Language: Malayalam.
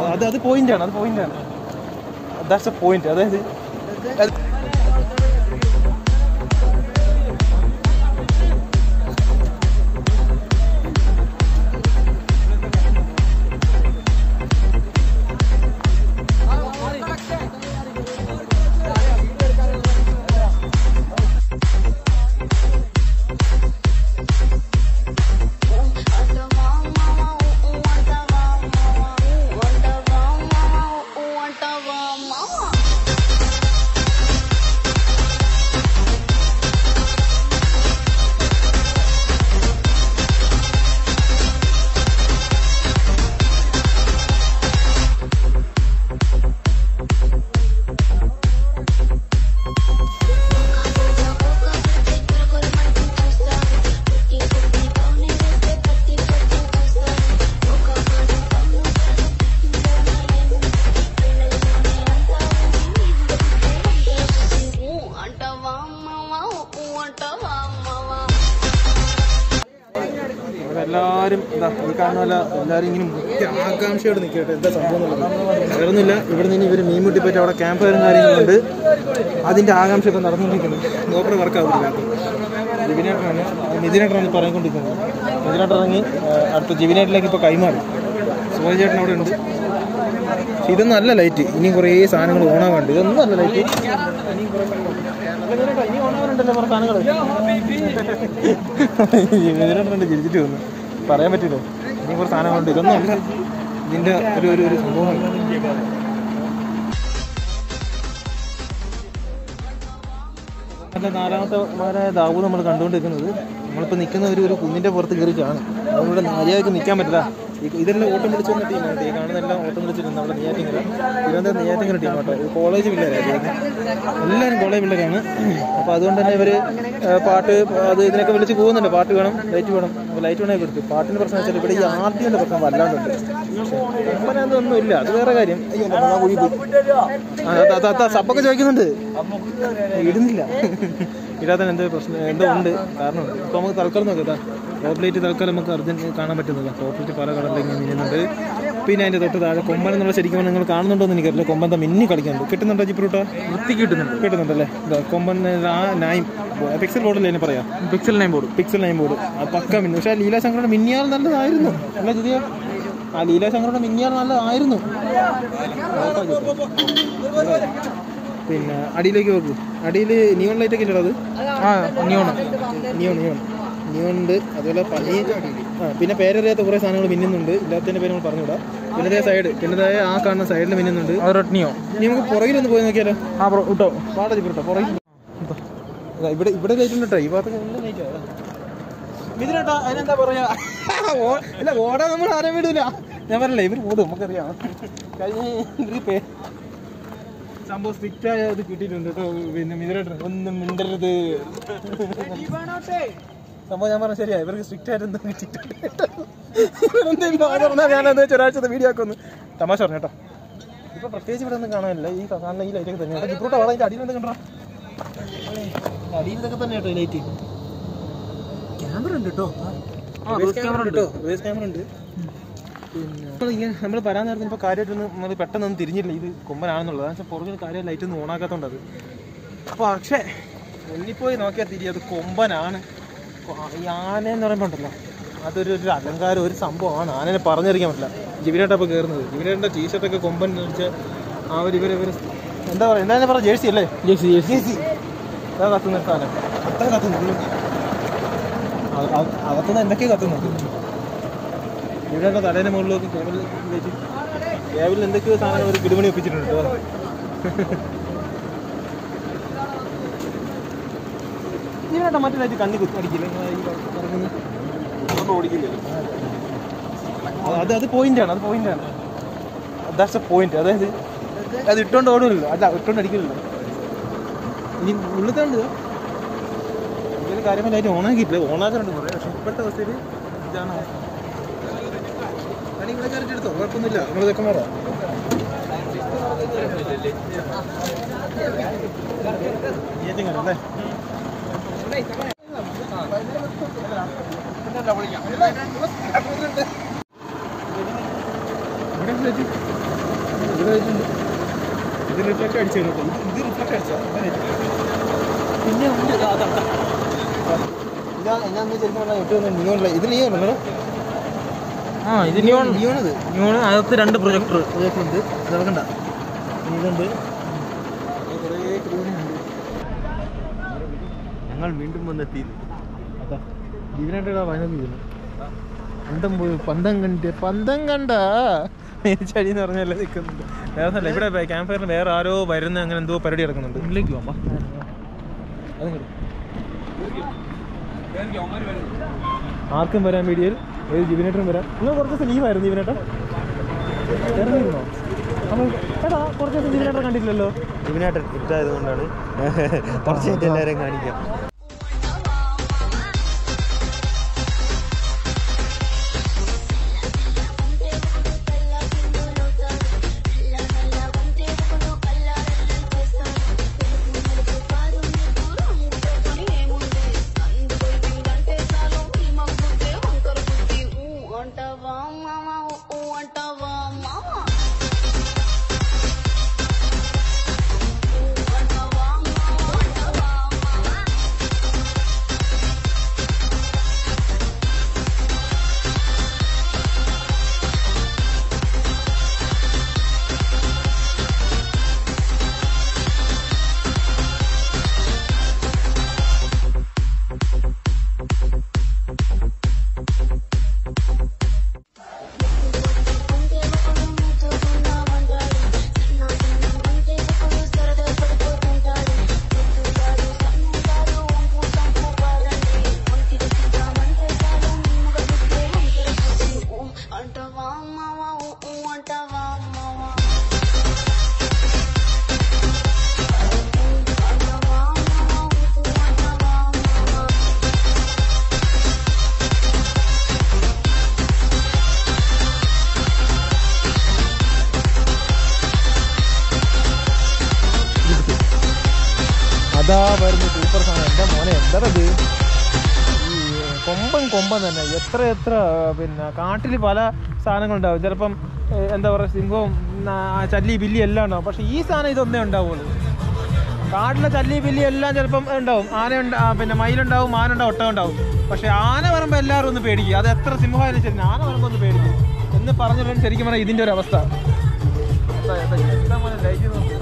അത് അത് പോയിന്റ് ആണ് അത് പോയിന്റ് ആണ് ദാറ്റ്സ് എ പോയിന്റ് അതായത് അത് Mama. అంటవా అమ్మవా అంటవా అమ్మవా ഇവിടെ എല്ലാവരും എന്താ ഈ കാണുന്നല്ല എല്ലാവരും ഇങ്ങനെ മുഖ്യ ആകാംക്ഷയോട് നിൽക്കട്ടെ എന്താ സംഭവം എന്നുള്ളത് വേറൊന്നുമില്ല ഇവിടെ നിന്ന് ഇവർ മീൻ മുട്ടി പറ്റി അവിടെ ക്യാമ്പ് ഫയറും കാര്യങ്ങളുണ്ട് അതിൻ്റെ ആകാംക്ഷ ഇപ്പം നടന്നുകൊണ്ടിരിക്കുന്നത് ഗോപ്ര വർക്കാവുന്നില്ല ജിബിനേട്ടനാണ് നിതിനേട്ടനാണ് പറഞ്ഞുകൊണ്ടിരിക്കുന്നത് നിതിനേട്ടൻ ഇറങ്ങി ആ, അടുത്ത ജിബിനേട്ടിലേക്ക് ഇപ്പോൾ കൈമാറി സൂര്യചേട്ടൻ അവിടെ ഉണ്ട് പക്ഷെ ഇതൊന്നും അല്ല ലൈറ്റ് ഇനിയും കുറേ സാധനങ്ങൾ ഓണാവാണ്ട് ഇതൊന്നും അല്ല ലൈറ്റ് ഇനിയും കുറേ നിതിനേട്ടാ, ഇനി ഓണാവാനുണ്ടല്ലോ കുറേ സാധനങ്ങൾ ഇതിനോട്ടുണ്ട് ചിരിച്ചിട്ട് വന്നു പറയാൻ പറ്റില്ല ഇനി കുറച്ച് സാധനങ്ങളുണ്ട് ഇതൊന്നും അല്ല ഇതിന്റെ ഒരു ഒരു ഒരു സംഭവമാണ് നല്ല നാലാമത്തെ മാരായ ദാവു നമ്മൾ കണ്ടുകൊണ്ടിരിക്കുന്നത് നമ്മളിപ്പോൾ നിൽക്കുന്ന ഒരു ഒരു കുന്നിന്റെ പുറത്ത് കയറിയിട്ടാണ് അതുകൊണ്ട് മര്യാദയ്ക്ക് നിൽക്കാൻ പറ്റില്ല ഈ ഇതെല്ലാം ഓട്ടം വിളിച്ചു വന്ന ടീമാണ് ഈ കാണുന്നതെല്ലാം ഓട്ടം വിളിച്ചിട്ടുണ്ട് നമ്മുടെ നെയ്യാറ്റിങ്ങര തിരുവനന്തപുരം നെയ്യാറ്റിങ്ങര ടീം കേട്ടോ ഇത് കോളേജ് പിള്ളേരാണ് എല്ലാവരും കോളേജ് പിള്ളേരാണ് അപ്പോൾ അതുകൊണ്ട് തന്നെ ഇവർ പാട്ട് അത് ഇതിനൊക്കെ വിളിച്ച് പോകുന്നുണ്ട് പാട്ട് വേണം ലൈറ്റ് വേണം അപ്പോൾ ലൈറ്റ് വേണമെങ്കിൽ കൊടുത്തു പാട്ടിൻ്റെ പ്രശ്നം വെച്ചാൽ ഇവിടെ ഈ ആർ ടി എൻ്റെ പ്രശ്നം വല്ലാണ്ടുണ്ട് ഒന്നും ഇല്ല അത് വേറെ കാര്യം അയ്യോ ഞാൻ കുഴി പോയി ആ, ത- ത- ത- സപ്പൊക്കെ ചോദിക്കുന്നുണ്ട് ഇടുന്നില്ല ഇടാത്ത എന്തോ പ്രശ്നം എന്തോ ഉണ്ട് കാരണമുണ്ട് അപ്പോൾ നമുക്ക് തൽക്കാലം നോക്കാം ടോപ്പ് ലൈറ്റ് തൽക്കാലം നമുക്ക് അർജന്റ് കാണാൻ പറ്റുന്നില്ല ടോപ്പ് ലൈറ്റ് പല കളറിലേക്ക് മിന്നുന്നുണ്ട് പിന്നെ അതിൻ്റെ തൊട്ട് താഴെ കൊമ്പൻ എന്നുള്ള ശരിക്കും പറഞ്ഞാൽ നിങ്ങൾ കാണുന്നുണ്ടോ എന്ന് എനിക്കറിയില്ല കൊമ്പൻ എന്താ മിന്നി കളിക്കുന്നുണ്ട് കിട്ടുന്നുണ്ടോ ജിപ്രൂട്ട വൃത്തി കിട്ടുന്നുണ്ട് കിട്ടുന്നുണ്ടല്ലേ ഇതാ കൊമ്പൻ ആ നൈം പിക്സൽ ബോർഡല്ലേ എന്നെ പറയാം pixel nine board pixel nine board ആ പക്ക മിന്നു പക്ഷേ ലീലാശങ്കറുടെ മിന്നിയാൽ നല്ലതായിരുന്നു അല്ല ജിതിയ ആ ലീലാശങ്കറുടെ മിന്നിയാൽ നല്ലതായിരുന്നു പിന്നെ അടിയിലേക്ക് നോക്കൂ അടിയിൽ നിയോൺ ലൈറ്റ് ഒക്കെ ഇല്ലടാ അത് ആ നിയോൺ നിയോൺ നിയോൺ നിയോൺ ഉണ്ട് അതുപോലെ പനി ആ പിന്നെ പേരറിയാത്ത കുറേ സാധനങ്ങൾ മിന്നുന്നുണ്ട് ഇല്ലാത്തതിന്റെ പേര് നമ്മൾ പറഞ്ഞുവിടാം പിന്നെ ഇതേ സൈഡ് പിന്നെ ഇതേ ആ കാണുന്ന സൈഡിൽ മിന്നുന്നുണ്ട് റെഡ്നിയോ ഇനി നമുക്ക് പുറകിലൊന്ന് പോയി നോക്കിയാലോ ആ ഇട്ടോ പാടതി ഇട്ടോ പുറകിൽ ഇതാ, ഇവിടെ ഇവിടെ ലൈറ്റ് ഉണ്ട് കേട്ടോ ഈ ഭാഗത്തൊക്കെ നല്ല ലൈറ്റ് ഇതിനേട്ടാ അതിനെന്താ പറയാ ഓ- ഇല്ല ഓടാ നമ്മൾ ആരെയും വിടൂല ഞാൻ പറഞ്ഞില്ലേ ഇവർ ഓടും നമുക്കറിയാം കഴിഞ്ഞ ഇവര് പേ സംഭവം സ്ട്രിക്റ്റ് ആയ ഇത് കിട്ടിയിട്ടുണ്ട് കേട്ടോ പിന്നെ മിതിരേട്ടൻ ഒന്നും മിണ്ടരുത് സംഭവം ഞാൻ പറഞ്ഞ ശരിയാ ഇവർക്ക് സ്ട്രിക്റ്റ് ആയിട്ട് എന്തോ കിട്ടിയിട്ടുണ്ട് ഇവരെന്തെങ്കിലും പറഞ്ഞാൽ ഞാൻ എന്താ ഒരാഴ്ചത്തെ വീഡിയോ ആക്കുന്നു തമാശ പറഞ്ഞു കേട്ടോ ഇപ്പൊ പ്രത്യേകിച്ച് ഇവിടെ ഒന്നും കാണാനില്ല ഈ കാണുന്ന ഈ ലൈറ്റൊക്കെ തന്നെയാണ് ജിപ്രൂട്ട വള അതിന്റെ അടിയിൽ എന്ത് കണ്ടോ അടിയിൽ ഇതൊക്കെ തന്നെ കേട്ടോ ലൈറ്റ് ക്യാമറ ഉണ്ട് കേട്ടോ ക്യാമറ ഉണ്ട് കേട്ടോ വേസ് ക്യാമറ ഉണ്ട് പിന്നെ ഇങ്ങനെ നമ്മൾ വരാൻ നേരത്തിന് ഇപ്പോൾ കാര്യമായിട്ടൊന്നും നമ്മൾ പെട്ടെന്നൊന്നും തിരിഞ്ഞില്ല ഇത് കൊമ്പനാണെന്നുള്ളത് അതെന്ന് വെച്ചാൽ പുറകിൽ കാര്യം ലൈറ്റ് ഒന്നും ഓണാക്കാത്തതുകൊണ്ട് അത് പക്ഷേ മുന്നിപ്പോയി നോക്കിയാൽ തിരി അത് കൊമ്പനാണ് കൊ- ഈ ആനയെന്ന് പറയുമ്പോൾ ഉണ്ടല്ലോ അതൊരു ഒരു അലങ്കാരം ഒരു സംഭവമാണ് ആനനെ പറഞ്ഞറിയിക്കാൻ പറ്റില്ല ജിബിനേട്ടാ ഇപ്പോൾ കയറുന്നത് ജിബിനേട്ടൻ്റെ ടീഷർട്ടൊക്കെ കൊമ്പൻ എന്ന് വെച്ചാൽ ആ ഒരു ഇവർ ഇവർ എന്താ പറയുക എന്താ പറയുക ജേഴ്സി അല്ലേ ജേഴ്സി ജേഴ്സി അതാ കത്തുന്ന സാധനം അത്ര കത്തുന്നു അ- അ- അകത്തുനിന്ന് എന്തൊക്കെയാ കത്തുന്നത് ഇവിടെയൊക്കെ തലേൻ്റെ മുകളിലൊക്കെ കേബിൾ വെച്ച് കേബിളിൽ എന്തൊക്കെയോ സാധനം ഒരു കിടുമണി ഒപ്പിച്ചിട്ടുണ്ട് കേട്ടോ ഇതിനായിട്ട് മറ്റേ ലൈറ്റ് കണ്ണി കുത്തി അടിക്കില്ല ഇങ്ങനെ ഈ കറങ്ങുന്ന അതുകൊണ്ട് ഓടിക്കില്ല അത് അത് പോയിന്റാണ് അത് പോയിന്റാണ് ദാറ്റ്സ് എ പോയിന്റ് അതായത് അത് ഇട്ടോണ്ട് ഓടുമല്ലോ അല്ല ഇട്ടോണ്ട് അടിക്കില്ലല്ലോ ഇനി ഉള്ളിത്തുണ്ട് ഇതിൽ കാര്യമായ ലൈറ്റ് ഓണാക്കിയിട്ടില്ല ഓണാക്കാറുണ്ട് കുറേ പക്ഷേ ഇപ്പോഴത്തെ അവസ്ഥയിൽ ഇതാണ് അവസ്ഥ ഇവിടെ കയറിയിട്ട് എടുത്തോ കുഴപ്പമൊന്നുമില്ല നമ്മൾ ഇതൊക്കെ മാറാം അല്ലേ ഇവിടെ ഇവിടെ വെച്ചിട്ടുണ്ട് ഇത് റിഫ്ലക്ട് അടിച്ചു കേട്ടോ ഇത് ഇത് റിഫ്ലക്ട് അടിച്ചാ പിന്നെ ഉണ്ട് ഇതാ, അതാ, അതാ. ഇതാ എന്നാന്ന് ശരിക്കും പറഞ്ഞാൽ ഏറ്റവും നിയോണില്ല ഇത് നിയോൺ അല്ലേ ആ ഇത് നിയോൺ നിയോണത് നിയോൺ അകത്ത് രണ്ട് പ്രൊജക്ടർ ഇതൊക്കെ ഉണ്ട് ഇത് നടക്കണ്ട ഇതുണ്ട് കുറേ ക്രൂനുണ്ട് ഞങ്ങൾ വീണ്ടും വന്നെത്തി അതാ ഇതിനായിട്ട് വയനാട് ചെയ്യുന്നു പന്തം പോയി പന്തം കണ്ട് പന്തം കണ്ട ചടി എന്ന് പറഞ്ഞല്ലേ നിൽക്കുന്നുണ്ട് വേറെ ഒന്നുമല്ല ഇവിടെ ക്യാമ്പ് ഫയറിന് വേറെ ആരോ വരുന്ന അങ്ങനെ എന്തോ പരിപാടി നടക്കുന്നുണ്ട് ഉള്ളിലേക്ക് പോകാം അതും കിട്ടും ആർക്കും വരാൻ വീഡിയോയിൽ ഏത് ജിവിനേറ്ററും വരാം നിങ്ങൾ കുറച്ച് ദിവസം ലീവായിരുന്നു ജിവിനേട്ടൻ ഇറങ്ങിയിരുന്നോ നമ്മൾ എടാ കുറച്ച് ദിവസം ജിവിനേറ്റർ കണ്ടിട്ടില്ലല്ലോ ഇതിനായിട്ട് ഇട്ടായതുകൊണ്ടാണ് കുറച്ചായിട്ട് എല്ലാവരെയും കാണിക്കാം అంటవా మామ ఊ అంటవా మామ ఊ అంటవా మామ అంటవా మామ అంటవా మామ ఊ అంటవా మామ అంటవా మామ ఊ అంటవా మామ അതാ വരുന്നു സൂപ്പർ സാധനം എൻ്റെ മോനെ എന്താണത് ഈ കൊമ്പൻ കൊമ്പൻ തന്നെ എത്ര എത്ര പിന്നെ കാട്ടിൽ പല സാധനങ്ങളുണ്ടാവും ചിലപ്പം ഏ, എന്താ പറയുക സിംഹവും നാ- ചല്ലി ബില്ലി എല്ലാം ഉണ്ടാവും പക്ഷേ ഈ സാധനം ഇതൊന്നേ ഉണ്ടാവുള്ളൂ കാട്ടിലെ ചല്ലി ബില്ലി എല്ലാം ചിലപ്പം ഉണ്ടാവും ആന ഉണ്ട് ആ, പിന്നെ മയിലുണ്ടാവും ആന ഉണ്ടാവും ഒട്ടകം ഉണ്ടാവും പക്ഷേ ആന പറയുമ്പോൾ എല്ലാവരും ഒന്ന് പേടിക്കും അത് എത്ര സിംഹമായാലും ശരി ആന പറയുമ്പോൾ ഒന്ന് പേടിക്കും എന്ന് പറഞ്ഞിട്ടുണ്ടെങ്കിൽ ശരിക്കും പറഞ്ഞാൽ ഇതിൻ്റെ ഒരു അവസ്ഥ എന്താ- എന്താ- എന്താ മോനെ ലൈറ്റ് നോക്ക്.